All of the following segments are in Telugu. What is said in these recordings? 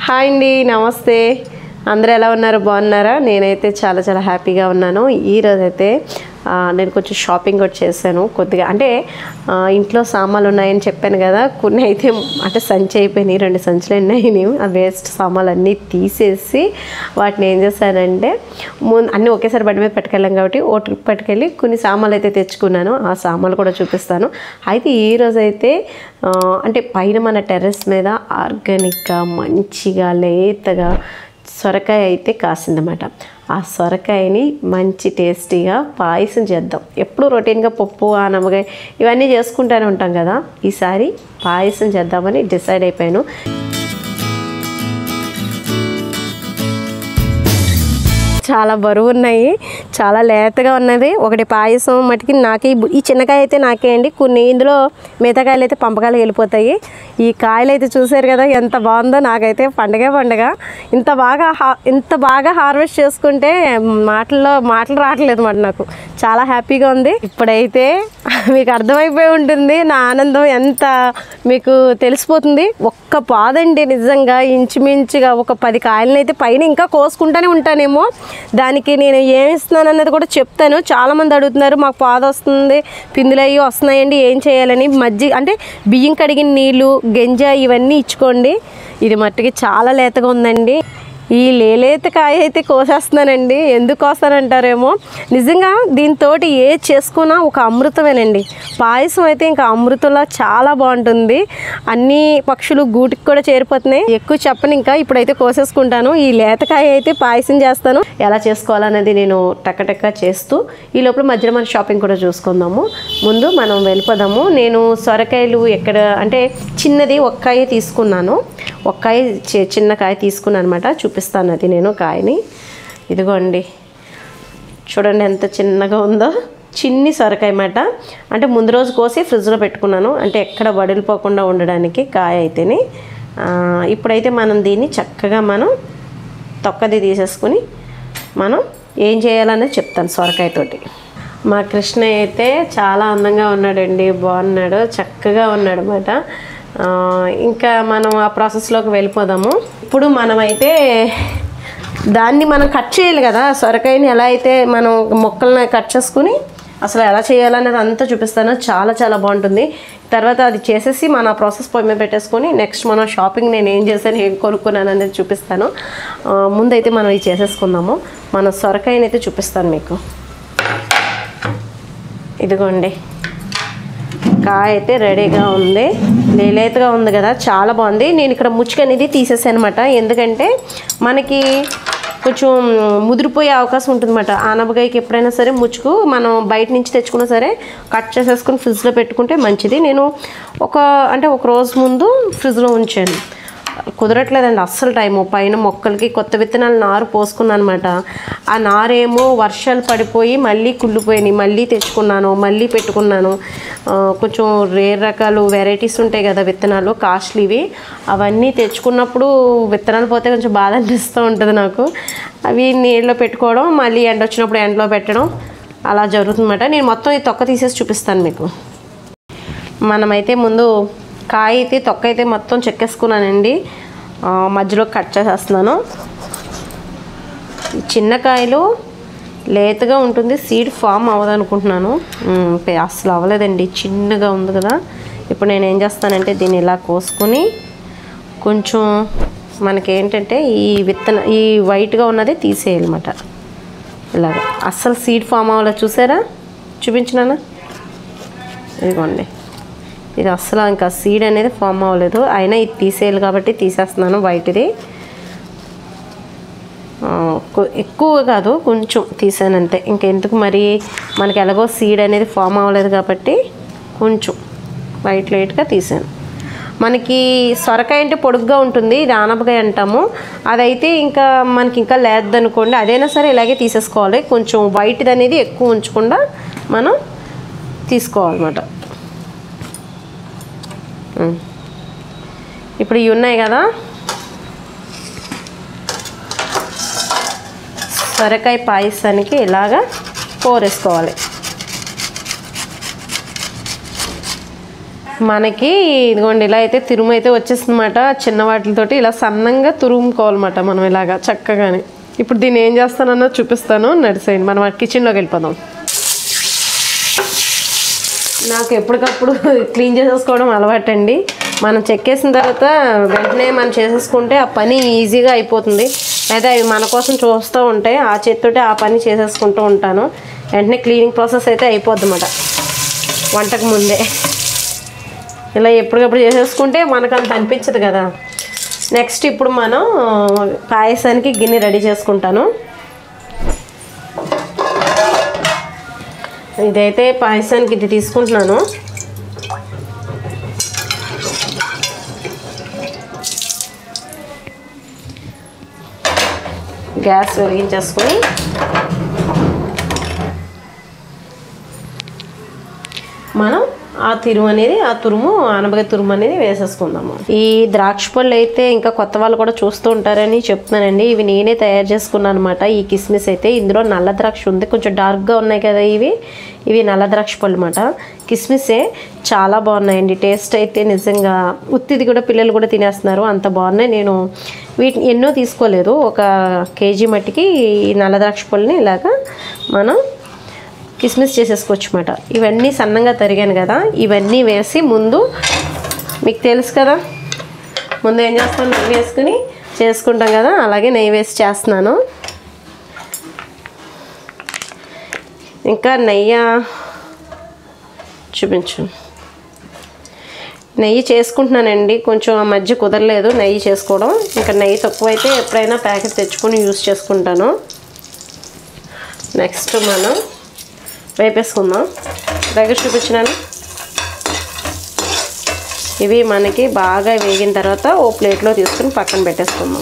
హాయ్ అండి నమస్తే అందరూ ఎలా ఉన్నారు బాగున్నారా నేనైతే చాలా చాలా హ్యాపీగా ఉన్నాను ఈరోజు అయితే ఆ, నేను కొంచెం షాపింగ్ కూడా చేశాను కొద్దిగా అంటే ఆ, ఇంట్లో సామాన్లు ఉన్నాయని చెప్పాను కదా కొన్ని అయితే అంటే సంచి అయిపోయినాయి రెండు సంచులు ఉన్నాయి ఆ వేస్ట్ సామాన్లు అన్నీ తీసేసి వాటిని ఏం చేశానంటే ముందు అన్నీ ఒకేసారి బండి మీద పట్టుకెళ్ళాం కాబట్టి ఓ ట్రిప్ పట్టుకెళ్ళి కొన్ని సామాన్లు అయితే తెచ్చుకున్నాను ఆ సామాన్లు కూడా చూపిస్తాను అయితే ఈ రోజు అయితే ఆ, అంటే పైన మన టెర్రస్ మీద ఆర్గానిక్గా మంచిగా లేతగా సొరకాయ అయితే కాసిందన్నమాట ఆ సొరకాయని మంచి టేస్టీగా పాయసం చేద్దాం ఎప్పుడు రొటీన్గా పప్పు ఆనమగాయ ఇవన్నీ చేసుకుంటూనే ఉంటాం కదా ఈసారి పాయసం చేద్దామని డిసైడ్ అయిపోయాను చాలా బరువు ఉన్నాయి చాలా లేతగా ఉన్నది ఒకటి పాయసం మటుకి నాకే ఈ- ఈ చిన్నకాయ అయితే నాకే అండి కొన్ని ఇందులో మిగతా కాయలు అయితే పంపకాయలు వెళ్ళిపోతాయి ఈ కాయలు అయితే చూసారు కదా ఎంత బాగుందో నాకైతే పండగే పండగ ఇంత బాగా హా- ఇంత బాగా హార్వెస్ట్ చేసుకుంటే మాటల్లో మాటలు రావట్లేదు మాట నాకు చాలా హ్యాపీగా ఉంది ఇప్పుడైతే మీకు అర్థమైపోయి ఉంటుంది నా ఆనందం ఎంత మీకు తెలిసిపోతుంది ఒక్క పాదండి నిజంగా ఇంచుమించుగా ఒక పది కాయలను అయితే పైన ఇంకా కోసుకుంటూనే ఉంటానేమో దానికి నేను ఏమి ఇస్తున్నాను అన్నది కూడా చెప్తాను చాలామంది అడుగుతున్నారు మాకు పాద వస్తుంది పిందులు అయ్యి వస్తున్నాయండి ఏం చేయాలని మజ్జి అంటే బియ్యం కడిగిన నీళ్ళు గంజ ఇవన్నీ ఇచ్చుకోండి ఇది మట్టుకి చాలా లేతగా ఉందండి ఈ లేలేత కాయ అయితే కోసేస్తున్నానండి ఎందుకు కోస్తానంటారేమో నిజంగా దీంతో ఏ చేసుకున్నా ఒక అమృతమేనండి పాయసం అయితే ఇంకా అమృతంలా చాలా బాగుంటుంది అన్ని పక్షులు గూటికి కూడా చేరిపోతున్నాయి ఎక్కువ చెప్పను ఇంకా ఇప్పుడైతే కోసేసుకుంటాను ఈ లేతకాయ అయితే పాయసం చేస్తాను ఎలా చేసుకోవాలనేది నేను టక్కటక్క చేస్తూ ఈ లోపల మధ్యలో మన షాపింగ్ కూడా చూసుకుందాము ముందు మనం వెళ్ళిపోదాము నేను సొరకాయలు ఎక్కడ అంటే చిన్నది ఒక్కాయ తీసుకున్నాను ఒక్కాయ చి- చిన్న కాయ తీసుకున్నాను అనమాట చూపిస్తాను అది నేను కాయని ఇదిగోండి చూడండి ఎంత చిన్నగా ఉందో చిన్ని సొరకాయ మాట అంటే ముందు రోజు కోసి ఫ్రిడ్జ్లో పెట్టుకున్నాను అంటే ఎక్కడ వడిలిపోకుండా ఉండడానికి కాయ అయితేనే ఆ, ఇప్పుడైతే మనం దీన్ని చక్కగా మనం తొక్కది తీసేసుకుని మనం ఏం చేయాలనేది చెప్తాను సొరకాయతోటి మా కృష్ణ అయితే చాలా అందంగా ఉన్నాడండి బాగున్నాడు చక్కగా ఉన్నాడు అనమాట ఇంకా మనం ఆ ప్రాసెస్లోకి వెళ్ళిపోదాము ఇప్పుడు మనమైతే దాన్ని మనం కట్ చేయాలి కదా సొరకాయని ఎలా అయితే మనం మొక్కల్ని కట్ చేసుకుని అసలు ఎలా చేయాలనేది అంతా చూపిస్తాను చాలా చాలా బాగుంటుంది తర్వాత అది చేసేసి మన ప్రాసెస్ పొయ్యి మీద పెట్టేసుకొని నెక్స్ట్ మనం షాపింగ్ నేను ఏం చేశాను ఏం కొనుక్కున్నాను అనేది చూపిస్తాను ఆ, ముందైతే మనం ఇది చేసేసుకుందాము మన సొరకాయని అయితే చూపిస్తాను మీకు ఇదిగోండి కాయ అయితే రెడీగా ఉంది లేలేతగా ఉంది కదా చాలా బాగుంది నేను ఇక్కడ ముచ్చుక అనేది తీసేసాను అనమాట ఎందుకంటే మనకి కొంచెం ముదిరిపోయే అవకాశం ఉంటుందన్నమాట ఆనపకాయకి ఎప్పుడైనా సరే ముచ్చుకు మనం బయట నుంచి తెచ్చుకున్నా సరే కట్ చేసేసుకుని ఫ్రిడ్జ్లో పెట్టుకుంటే మంచిది నేను ఒక అంటే ఒక రోజు ముందు ఫ్రిడ్జ్లో ఉంచాను కుదరట్లేదండి అస్సలు టైము పైన మొక్కలకి కొత్త విత్తనాలు నారు పోసుకున్నాను అనమాట ఆ నారేమో వర్షాలు పడిపోయి మళ్ళీ కుళ్ళిపోయినాయి మళ్ళీ తెచ్చుకున్నాను మళ్ళీ పెట్టుకున్నాను ఆ, కొంచెం రేర్ రకాలు వెరైటీస్ ఉంటాయి కదా విత్తనాలు కాస్ట్లీవి అవన్నీ తెచ్చుకున్నప్పుడు విత్తనాలు పోతే కొంచెం బాధ అనిపిస్తూ ఉంటుంది నాకు అవి నీళ్ళలో పెట్టుకోవడం మళ్ళీ ఎండ వచ్చినప్పుడు ఎండలో పెట్టడం అలా జరుగుతుందన్నమాట నేను మొత్తం ఈ తొక్క తీసేసి చూపిస్తాను మీకు మనమైతే ముందు కాయ అయితే తొక్క అయితే మొత్తం చెక్కేసుకున్నానండి ఆ, మధ్యలో కట్ చేసేస్తున్నాను ఈ చిన్న కాయలు లేతగా ఉంటుంది సీడ్ ఫామ్ అవ్వదు అనుకుంటున్నాను ఉమ్, పె- అసలు అవ్వలేదండి చిన్నగా ఉంది కదా ఇప్పుడు నేను ఏం చేస్తానంటే దీన్ని ఇలా కోసుకొని కొంచెం మనకి ఏంటంటే ఈ విత్తన ఈ వైట్గా ఉన్నది తీసేయాలన్నమాట ఇలాగ అస్సలు సీడ్ ఫామ్ అవ్వలేదు చూసారా చూపించినానా ఇదిగోండి ఇది అస్సలు ఇంకా సీడ్ అనేది ఫామ్ అవ్వలేదు అయినా ఇది తీసేయాలి కాబట్టి తీసేస్తున్నాను వైట్ది ఆ, కొ- ఎక్కువ కాదు కొంచెం తీసాను అంతే ఇంకెందుకు మరి మనకి ఎలాగో సీడ్ అనేది ఫామ్ అవ్వలేదు కాబట్టి కొంచెం వైట్ లైట్గా తీసాను మనకి సొరకాయ అంటే పొడుగ్గా ఉంటుంది ఇది ఆనపకాయ అంటాము అదైతే ఇంకా మనకి ఇంకా లేదనుకోండి అదైనా సరే ఇలాగే తీసేసుకోవాలి కొంచెం వైట్ది అనేది ఎక్కువ ఉంచకుండా మనం తీసుకోవాలన్నమాట ఉమ్. ఇప్పుడు ఇవి ఉన్నాయి కదా సొరకాయ పాయసానికి ఇలాగా కూరేసుకోవాలి మనకి ఇదిగోండి ఇలా అయితే తురుము అయితే వచ్చేస్తుందన్నమాట చిన్న వాటితోటి ఇలా సన్నంగా తురుముకోవాలన్నమాట మనం ఇలాగా చక్కగానే ఇప్పుడు దీన్ని ఏం చేస్తానన్నది చూపిస్తాను నడిసేయండి మనం కిచెన్లోకి వెళ్ళిపోదాం నాకు ఎప్పటికప్పుడు క్లీన్ చేసేసుకోవడం అలవాటండి మనం చెక్కేసిన తర్వాత వెంటనే మనం చేసేసుకుంటే ఆ పని ఈజీగా అయిపోతుంది అయితే అవి మన కోసం చూస్తూ ఉంటే ఆ చేతితోటి ఆ పని చేసేసుకుంటూ ఉంటాను వెంటనే క్లీనింగ్ ప్రాసెస్ అయితే అయిపోద్ది అన్నమాట వంటకు ముందే ఇలా ఎప్పటికప్పుడు చేసేసుకుంటే మనకు అంత అనిపించదు కదా నెక్స్ట్ ఇప్పుడు మనం పాయసానికి గిన్నె రెడీ చేసుకుంటాను ఇదైతే పాయసానికి ఇది తీసుకుంటున్నాను గ్యాస్ వెలిగించేసుకొని మనం ఆ తిరుము అనేది ఆ తురుము ఆనపకాయ తురుము అనేది వేసేసుకుందాము ఈ ద్రాక్ష పళ్ళు అయితే ఇంకా కొత్త వాళ్ళు కూడా చూస్తూ ఉంటారని చెప్తున్నానండి ఇవి నేనే తయారు చేసుకున్నాను అనమాట ఈ కిస్మిస్ అయితే ఇందులో నల్ల ద్రాక్ష ఉంది కొంచెం డార్క్గా ఉన్నాయి కదా ఇవి ఇవి నల్ల ద్రాక్ష పళ్ళు అనమాట కిస్మిసే చాలా బాగున్నాయండి టేస్ట్ అయితే నిజంగా ఉత్తిది కూడా పిల్లలు కూడా తినేస్తున్నారు అంత బాగున్నాయి నేను వీటిని ఎన్నో తీసుకోలేదు ఒక కేజీ మట్టికి ఈ నల్ల ద్రాక్ష పళ్ళని ఇలాగా మనం కిస్మిస్ చేసేసుకోవచ్చు అనమాట ఇవన్నీ సన్నంగా తరిగాను కదా ఇవన్నీ వేసి ముందు మీకు తెలుసు కదా ముందు ఏం చేస్తాను నెయ్యి వేసుకుని చేసుకుంటాం కదా అలాగే నెయ్యి వేసి చేస్తున్నాను ఇంకా నెయ్యి చూపించు నెయ్యి చేసుకుంటున్నానండి కొంచెం ఆ మధ్య కుదరలేదు నెయ్యి చేసుకోవడం ఇంకా నెయ్యి తక్కువైతే ఎప్పుడైనా ప్యాకెట్ తెచ్చుకొని యూస్ చేసుకుంటాను నెక్స్ట్ మనం వేపేసుకుందాం దగ్గర చూపించినాను ఇవి మనకి బాగా వేగిన తర్వాత ఓ ప్లేట్లో తీసుకుని పక్కన పెట్టేసుకుందాం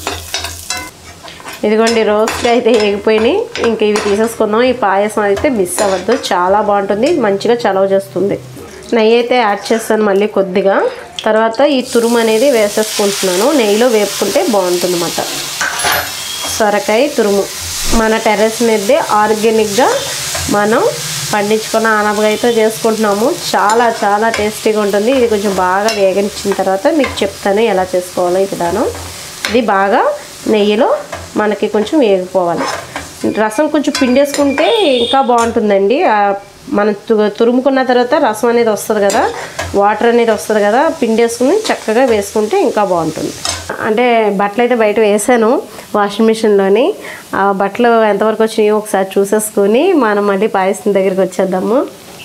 ఇదిగోండి రోస్ట్ అయితే వేగిపోయినాయి ఇంక ఇవి తీసేసుకుందాం ఈ పాయసం అయితే మిస్ అవ్వద్దు చాలా బాగుంటుంది మంచిగా చలవ చేస్తుంది నెయ్యి అయితే యాడ్ చేస్తాను మళ్ళీ కొద్దిగా తర్వాత ఈ తురుము అనేది వేసేసుకుంటున్నాను నెయ్యిలో వేపుకుంటే బాగుంటుంది అన్నమాట సొరకాయ తురుము మన టెర్రస్ మీదే ఆర్గానిక్గా మనం పండించుకున్న ఆనపకాయతో చేసుకుంటున్నాము చాలా చాలా టేస్టీగా ఉంటుంది ఇది కొంచెం బాగా వేగించిన తర్వాత మీకు చెప్తాను ఎలా చేసుకోవాలో ఈ విధానం ఇది బాగా నెయ్యిలో మనకి కొంచెం వేగిపోవాలి రసం కొంచెం పిండేసుకుంటే ఇంకా బాగుంటుందండి ఆ మనం తు- తురుముకున్న తర్వాత రసం అనేది వస్తుంది కదా వాటర్ అనేది వస్తుంది కదా పిండేసుకుని చక్కగా వేసుకుంటే ఇంకా బాగుంటుంది అంటే బట్టలు అయితే బయట వేసాను వాషింగ్ మిషన్లోని ఆ బట్టలు ఎంతవరకు వచ్చినాయో ఒకసారి చూసేసుకొని మనం మళ్ళీ పాయసం దగ్గరికి వచ్చేద్దాము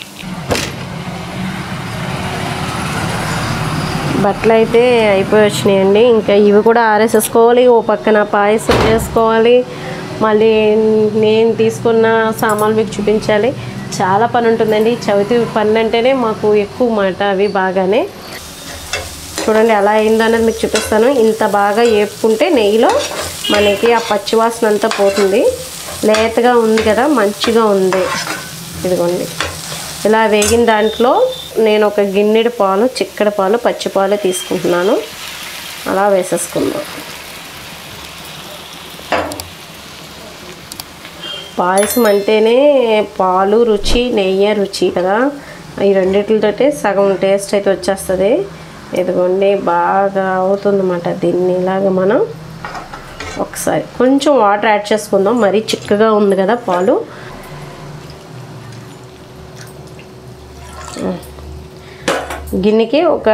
బట్టలు అయితే అయిపోయి వచ్చినాయండి ఇంకా ఇవి కూడా ఆరేసేసుకోవాలి ఓ పక్కన పాయసం చేసుకోవాలి మళ్ళీ నేను తీసుకున్న సామాన్లు మీకు చూపించాలి చాలా పని ఉంటుందండి చవితి పని అంటేనే మాకు ఎక్కువ మాట అవి బాగానే చూడండి ఎలా అయిందో అనేది మీకు చూపిస్తాను ఇంత బాగా వేపుకుంటే నెయ్యిలో మనకి ఆ పచ్చివాసన అంతా పోతుంది లేతగా ఉంది కదా మంచిగా ఉంది ఇదిగోండి ఇలా వేగిన దాంట్లో నేను ఒక గిన్నెడు పాలు చిక్కడి పాలు పచ్చి పాలు తీసుకుంటున్నాను అలా వేసేసుకుందాం పాయసం అంటేనే పాలు రుచి నెయ్యి రుచి కదా ఈ రెండిట్లతోటే సగం టేస్ట్ అయితే వచ్చేస్తుంది ఇదిగోండి బాగా అవుతుందన్నమాట దీన్ని ఇలాగ మనం ఒకసారి కొంచెం వాటర్ యాడ్ చేసుకుందాం మరీ చిక్కగా ఉంది కదా పాలు గిన్నెకి ఒక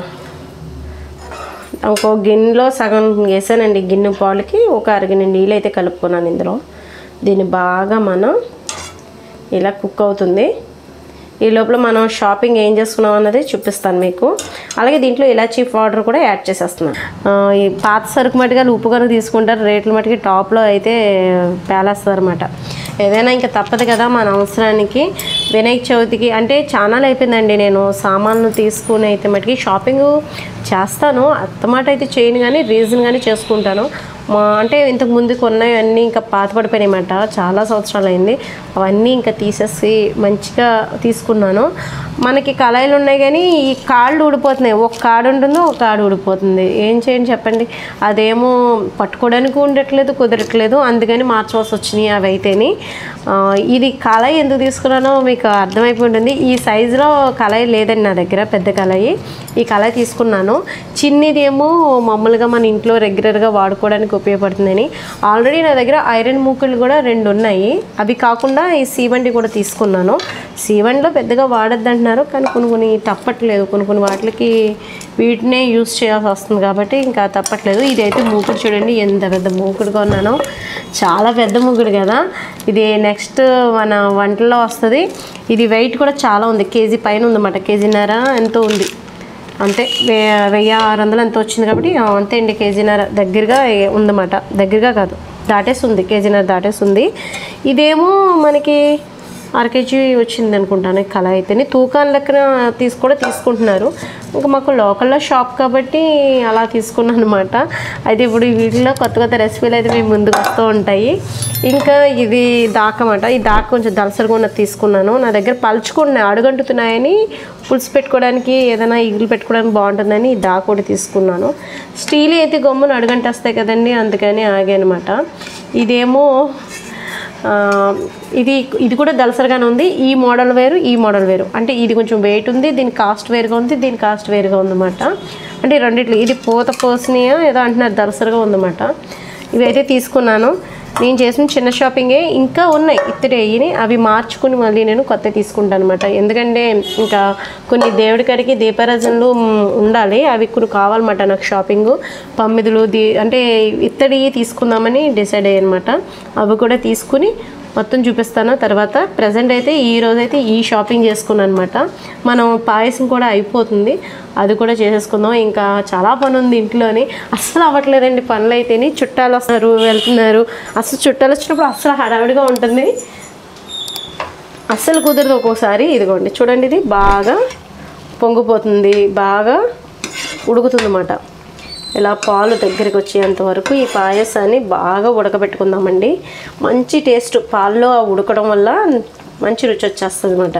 ఇంకో గిన్నెలో సగం వేసానండి గిన్నె పాలకి ఒక అరగిన నీళ్ళు అయితే కలుపుకున్నాను ఇందులో దీన్ని బాగా మనం ఇలా కుక్ అవుతుంది ఈ లోపల మనం షాపింగ్ ఏం చేసుకున్నాం అన్నది చూపిస్తాను మీకు అలాగే దీంట్లో ఇలాచీ పౌడర్ కూడా యాడ్ చేసేస్తున్నాను ఆ, ఈ పాత సరుకు మట్టుగా ఉప్పు కనుక తీసుకుంటారు రేట్ల మట్టుకి టాప్లో అయితే పేలేస్తారు అనమాట ఏదైనా ఇంకా తప్పదు కదా మన అవసరానికి వినాయక చవితికి అంటే చాలా అయిపోయిందండి నేను సామాన్లు తీసుకుని అయితే మటుకి షాపింగ్ చేస్తాను అత్తమాట అయితే చేయను కానీ రీజన్ కానీ చేసుకుంటాను మా అంటే ఇంతకు ముందు కొన్నవి అన్నీ ఇంకా పాత పడిపోయినాయన్నమాట చాలా సంవత్సరాలు అయింది అవన్నీ ఇంకా తీసేసి మంచిగా తీసుకున్నాను మనకి కళాయిలు ఉన్నాయి కానీ ఈ కాళ్ళు ఊడిపోతున్నాయి ఒక కాడు ఉంటుంది ఒక కాడు ఊడిపోతుంది ఏం చేయండి చెప్పండి అదేమో పట్టుకోవడానికి ఉండట్లేదు కుదరట్లేదు అందుకని మార్చవలసి వచ్చినాయి అవి అయితేని ఆ, ఇది కళాయి ఎందుకు తీసుకున్నానో మీకు అర్థమైపోయి ఉంటుంది ఈ సైజులో కళాయి లేదండి నా దగ్గర పెద్ద కళాయి ఈ కళాయి తీసుకున్నాను చిన్నది ఏమో మామూలుగా మన ఇంట్లో రెగ్యులర్గా వాడుకోవడానికి ఉపయోగపడుతుందని ఆల్రెడీ నా దగ్గర ఐరన్ మూకులు కూడా రెండు ఉన్నాయి అవి కాకుండా ఈ సీవండి కూడా తీసుకున్నాను సీవండిలో పెద్దగా వాడద్దు అంటున్నారు కానీ కొన్ని కొన్ని తప్పట్లేదు కొన్ని కొన్ని వాటికి వీటినే యూస్ చేయాల్సి వస్తుంది కాబట్టి ఇంకా తప్పట్లేదు ఇదైతే మూకుడు చూడండి ఎంత పెద్ద మూకుడుగా ఉన్నానో చాలా పెద్ద మూకుడు కదా ఇది నెక్స్ట్ మన వంటల్లో వస్తుంది ఇది వెయిట్ కూడా చాలా ఉంది కేజీ పైన ఉందన్నమాట కేజీన్నర ఎంతో ఉంది అంతే వే- వెయ్యి ఆరు వందలు ఎంత వచ్చింది కాబట్టి ఆ, అంతే అండి కేజీన్నర దగ్గరగా ఏ- ఉందన్నమాట దగ్గరగా కాదు దాటేసి ఉంది కేజీన్నర దాటేసి ఉంది ఇదేమో మనకి అర కేజీ వచ్చింది అనుకుంటాను ఈ కళ అయితేనే తూకాన్ లెక్కన తీసు కూడా తీసుకుంటున్నారు ఇంకా మాకు లోకల్లో షాప్ కాబట్టి అలా తీసుకున్నాను అనమాట అయితే ఇప్పుడు ఈ వీటిలో కొత్త కొత్త రెసిపీలు అయితే మేము ముందుకు వస్తూ ఉంటాయి ఇంకా ఇది దాకమాట ఈ దాక కొంచెం దలసరిగా ఉన్నది తీసుకున్నాను నా దగ్గర పలుచుకున్నాయి అడుగంటుతున్నాయని పులుసు పెట్టుకోవడానికి ఏదైనా ఇగులు పెట్టుకోవడానికి బాగుంటుందని ఈ దాక కూడా తీసుకున్నాను స్టీల్ అయితే గమ్మున అడుగంటేస్తాయి కదండి అందుకని ఆగానమాట ఇదేమో ఆ, ఇది ఇది కూడా దలసరిగానే ఉంది ఈ మోడల్ వేరు ఈ మోడల్ వేరు అంటే ఇది కొంచెం వెయిట్ ఉంది దీని కాస్ట్ వేరుగా ఉంది దీని కాస్ట్ వేరుగా ఉందన్నమాట అంటే ఈ రెండిట్లు ఇది పూత పోసినాయో ఏదో అంటున్నారు దలసరిగా ఉందన్నమాట ఇవైతే తీసుకున్నాను నేను చేసిన చిన్న షాపింగే ఇంకా ఉన్నాయి ఇత్తడి అయ్యి అవి మార్చుకుని మళ్ళీ నేను కొత్త తీసుకుంటాను అనమాట ఎందుకంటే ఇంకా కొన్ని దేవుడి కాడికి దీపారాజనలు మ్, ఉండాలి అవి కొన్ని కావాలన్నమాట నాకు షాపింగ్ పమ్మిదులు దీ అంటే ఇత్తడి తీసుకుందామని డిసైడ్ అయ్యాయి అనమాట అవి కూడా తీసుకుని మొత్తం చూపిస్తాను తర్వాత ప్రజెంట్ అయితే ఈ రోజైతే ఈ షాపింగ్ చేసుకున్నాను అనమాట మనం పాయసం కూడా అయిపోతుంది అది కూడా చేసేసుకుందాం ఇంకా చాలా పని ఉంది ఇంట్లోని అస్సలు అవ్వట్లేదండి పనులు అయితేని చుట్టాలు వస్తున్నారు వెళ్తున్నారు అసలు చుట్టాలు వచ్చినప్పుడు అస్సలు హడావిడిగా ఉంటుంది అస్సలు కుదరదు ఒక్కోసారి ఇదిగోండి చూడండి ఇది బాగా పొంగిపోతుంది బాగా ఉడుకుతుందన్నమాట ఇలా పాలు దగ్గరికి వచ్చేంత వరకు ఈ పాయసాన్ని బాగా ఉడకబెట్టుకుందామండి మంచి టేస్ట్ పాల్లో ఆ ఉడకడం వల్ల మంచి రుచి వచ్చేస్తుంది అనమాట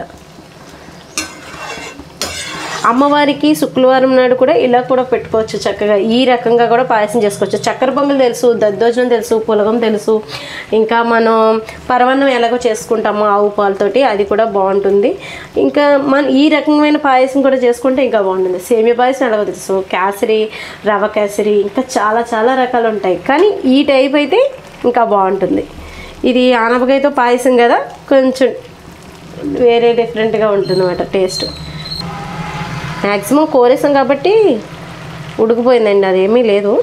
అమ్మవారికి శుక్రవారం నాడు కూడా ఇలా కూడా పెట్టుకోవచ్చు చక్కగా ఈ రకంగా కూడా పాయసం చేసుకోవచ్చు చక్కెర పొంగల్ తెలుసు దద్దోజనం తెలుసు పులగం తెలుసు ఇంకా మనం పరవన్నం ఎలాగో చేసుకుంటామో ఆవు పాలతోటి అది కూడా బాగుంటుంది ఇంకా మన ఈ రకమైన పాయసం కూడా చేసుకుంటే ఇంకా బాగుంటుంది సేమియా పాయసం ఎలాగో తెలుసు కేసరి రవ కేసరి ఇంకా చాలా చాలా రకాలు ఉంటాయి కానీ ఈ టైప్ అయితే ఇంకా బాగుంటుంది ఇది ఆనపకాయతో పాయసం కదా కొంచెం వేరే డిఫరెంట్గా ఉంటుంది అన్నమాట టేస్ట్ మ్యాక్సిమం కోరేసాం కాబట్టి ఉడికిపోయిందండి అదేమీ లేదు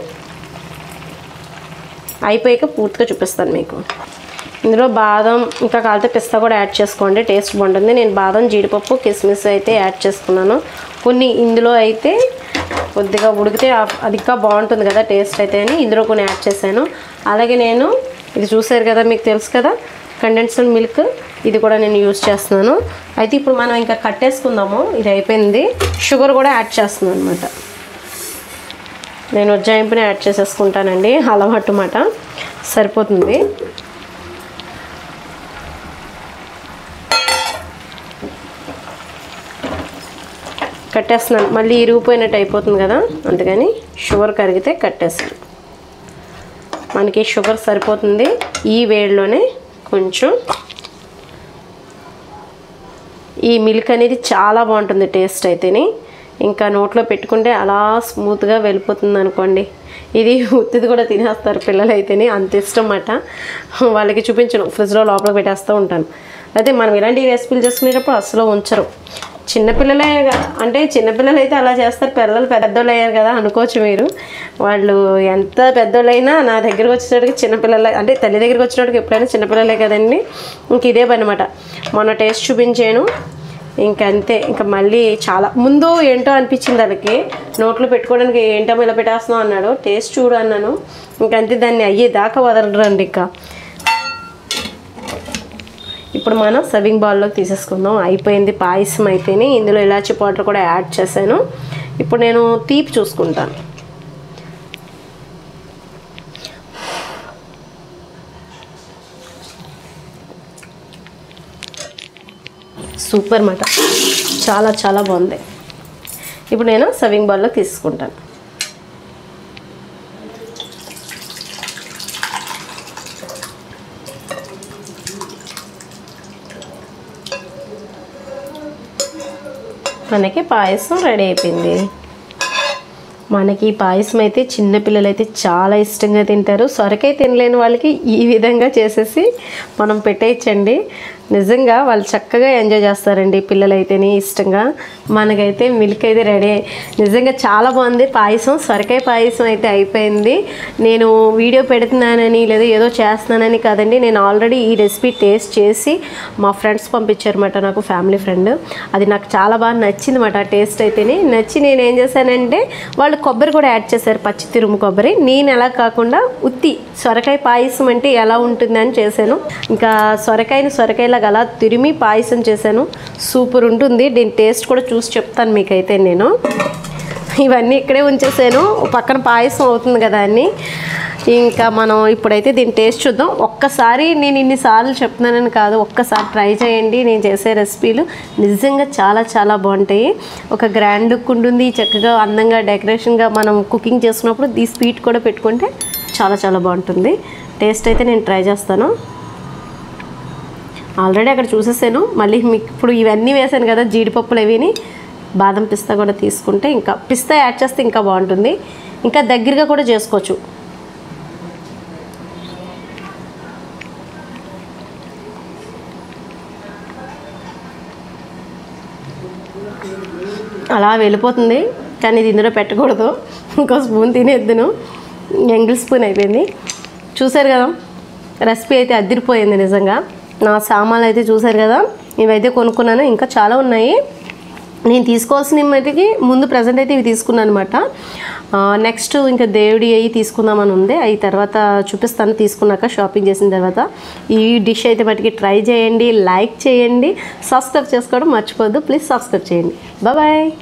అయిపోయాక పూర్తిగా చూపిస్తాను మీకు ఇందులో బాదం ఇంకా కాలితే పిస్తా కూడా యాడ్ చేసుకోండి టేస్ట్ బాగుంటుంది నేను బాదం జీడిపప్పు కిస్మిస్ అయితే యాడ్ చేసుకున్నాను కొన్ని ఇందులో అయితే కొద్దిగా ఉడికితే ఆ- అది ఇంకా బాగుంటుంది కదా టేస్ట్ అయితే అని ఇందులో కొన్ని యాడ్ చేశాను అలాగే నేను ఇది చూసారు కదా మీకు తెలుసు కదా కండెన్స్డ్ మిల్క్ ఇది కూడా నేను యూస్ చేస్తున్నాను అయితే ఇప్పుడు మనం ఇంకా కట్టేసుకుందాము ఇది అయిపోయింది షుగర్ కూడా యాడ్ చేస్తున్నాను అనమాట నేను ఉజ్జాయింపుని యాడ్ చేసేసుకుంటానండి అలవాటు మాట సరిపోతుంది కట్టేస్తున్నాను మళ్ళీ ఇరిగిపోయినట్టు అయిపోతుంది కదా అందుకని షుగర్ కరిగితే కట్టేస్తాను మనకి షుగర్ సరిపోతుంది ఈ వేడిలోనే కొంచెం ఈ మిల్క్ అనేది చాలా బాగుంటుంది టేస్ట్ అయితేని ఇంకా నోట్లో పెట్టుకుంటే అలా స్మూత్గా వెళ్ళిపోతుంది అనుకోండి ఇది ఉత్తిది కూడా తినేస్తారు పిల్లలు అయితేనే అంత ఇష్టం అన్నమాట వాళ్ళకి చూపించను ఫ్రిడ్జ్లో లోపలికి పెట్టేస్తూ ఉంటాను అయితే మనం ఇలాంటి రెసిపీలు చేసుకునేటప్పుడు అసలు ఉంచరు చిన్నపిల్లలే గా- అంటే చిన్నపిల్లలు అయితే అలా చేస్తారు పిల్లలు పెద్దోళ్ళు అయ్యారు కదా అనుకోవచ్చు మీరు వాళ్ళు ఎంత పెద్దోళ్ళైనా నా దగ్గరకు వచ్చేటప్పటికి చిన్నపిల్లలే అంటే తల్లి దగ్గరికి వచ్చినప్పటికి ఎప్పుడైనా చిన్నపిల్లలే కదండి ఇంక ఇదే పని అనమాట మొన్న టేస్ట్ చూపించాను ఇంక అంతే ఇంకా మళ్ళీ చాలా ముందు ఏంటో అనిపించింది వాళ్ళకి నోట్లో పెట్టుకోవడానికి ఏంటో ఇలా పెట్టేస్తున్నావు అన్నాడు టేస్ట్ చూడు అన్నాను ఇంకంతే దాన్ని అయ్యేదాకా వదలరండి ఇంకా ఇప్పుడు మనం సర్వింగ్ బౌల్లో తీసేసుకుందాం అయిపోయింది పాయసం అయిపోయింది ఇందులో ఇలాచి పౌడర్ కూడా యాడ్ చేశాను ఇప్పుడు నేను తీపి చూసుకుంటాను సూపర్ మాట చాలా చాలా బాగుంది ఇప్పుడు నేను సర్వింగ్ బౌల్లో తీసుకుంటాను మనకి పాయసం రెడీ అయిపోయింది మనకి ఈ పాయసం అయితే చిన్నపిల్లలు అయితే చాలా ఇష్టంగా తింటారు సొరకాయ తినలేని వాళ్ళకి ఈ విధంగా చేసేసి మనం పెట్టేయచ్చండి నిజంగా వాళ్ళు చక్కగా ఎంజాయ్ చేస్తారండి పిల్లలు అయితేనే ఇష్టంగా మనకైతే మిల్క్ అయితే రెడీ నిజంగా చాలా బాగుంది పాయసం సొరకాయ పాయసం అయితే అయిపోయింది నేను వీడియో పెడుతున్నానని లేదా ఏదో చేస్తున్నానని కాదండి నేను ఆల్రెడీ ఈ రెసిపీ టేస్ట్ చేసి మా ఫ్రెండ్స్ పంపించారన్నమాట నాకు ఫ్యామిలీ ఫ్రెండ్ అది నాకు చాలా బాగా నచ్చింది మాట టేస్ట్ అయితేనే నచ్చి నేను ఏం చేశానంటే వాళ్ళు కొబ్బరి కూడా యాడ్ చేశారు పచ్చి తిరుము కొబ్బరి నేను ఎలా కాకుండా ఉత్తి సొరకాయ పాయసం అంటే ఎలా ఉంటుంది అని చేశాను ఇంకా సొరకాయని సొరకాయలాగా అలా తిరిమి పాయసం చేశాను సూపర్ ఉంటుంది దీని టేస్ట్ కూడా చూసి చెప్తాను మీకైతే నేను ఇవన్నీ ఇక్కడే ఉంచేసాను పక్కన పాయసం అవుతుంది కదా అని ఇంకా మనం ఇప్పుడైతే దీని టేస్ట్ చూద్దాం ఒక్కసారి నేను ఇన్నిసార్లు చెప్తున్నానని కాదు ఒక్కసారి ట్రై చేయండి నేను చేసే రెసిపీలు నిజంగా చాలా చాలా బాగుంటాయి ఒక గ్రాండ్ లుక్ ఉంటుంది చక్కగా అందంగా డెకరేషన్గా మనం కుకింగ్ చేసుకున్నప్పుడు ఈ స్వీట్ కూడా పెట్టుకుంటే చాలా చాలా బాగుంటుంది టేస్ట్ అయితే నేను ట్రై చేస్తాను ఆల్రెడీ అక్కడ చూసేసాను మళ్ళీ మీకు ఇప్పుడు ఇవన్నీ వేసాను కదా జీడిపప్పులు అవిని బాదం పిస్తా కూడా తీసుకుంటే ఇంకా పిస్తా యాడ్ చేస్తే ఇంకా బాగుంటుంది ఇంకా దగ్గరగా కూడా చేసుకోవచ్చు అలా వెళ్ళిపోతుంది కానీ ఇది ఇందులో పెట్టకూడదు ఇంకో స్పూన్ తినేద్దును ఎంగిల్ స్పూన్ అయిపోయింది చూసారు కదా రెసిపీ అయితే అదిరిపోయింది నిజంగా నా సామాన్లు అయితే చూసారు కదా ఇవైతే కొనుక్కున్నాను ఇంకా చాలా ఉన్నాయి నేను తీసుకోవాల్సిన మటుకి ముందు ప్రజెంట్ అయితే ఇవి తీసుకున్నాను అనమాట నెక్స్ట్ ఇంకా దేవుడి అవి తీసుకుందామని ఉంది అవి తర్వాత చూపిస్తాను తీసుకున్నాక షాపింగ్ చేసిన తర్వాత ఈ డిష్ అయితే మటుకి ట్రై చేయండి లైక్ చేయండి సబ్స్క్రైబ్ చేసుకోవడం మర్చిపోద్దు ప్లీజ్ సబ్స్క్రైబ్ చేయండి బాయ్